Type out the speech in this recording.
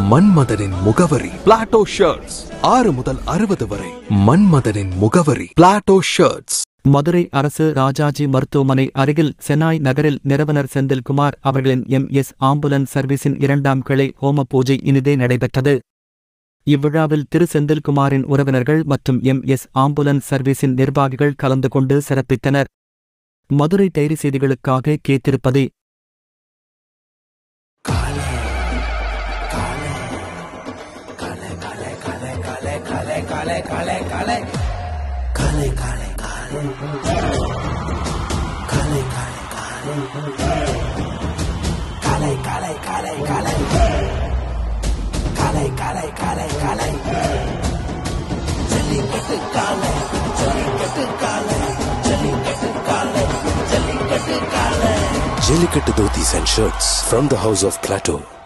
மன்மதனின் முகவரி Plato shirts ஆறு முதல் அறுபது வரை மன்மதனின் முகவரி பிளாட்டோ ஷர்ட்ஸ் மதுரை அரசு ராஜாஜி மருத்துவமனை அருகில் சென்னாய் நகரில் நிறுவனர் செந்தில்குமார் அவர்களின் எம் எஸ் ஆம்புலன்ஸ் சர்வீஸின் இரண்டாம் கிளை ஹோம பூஜை இனிதே நடைபெற்றது இவ்விழாவில் திரு செந்தில்குமாரின் உறவினர்கள் மற்றும் எம் எஸ் ஆம்புலன்ஸ் சர்வீஸின் நிர்வாகிகள் கலந்து கொண்டு சிறப்பித்தனர் மதுரை டைரி செய்திகளுக்காக கேத்திருப்பதே Jellicut Dhotis and shirts from the house of Plateau.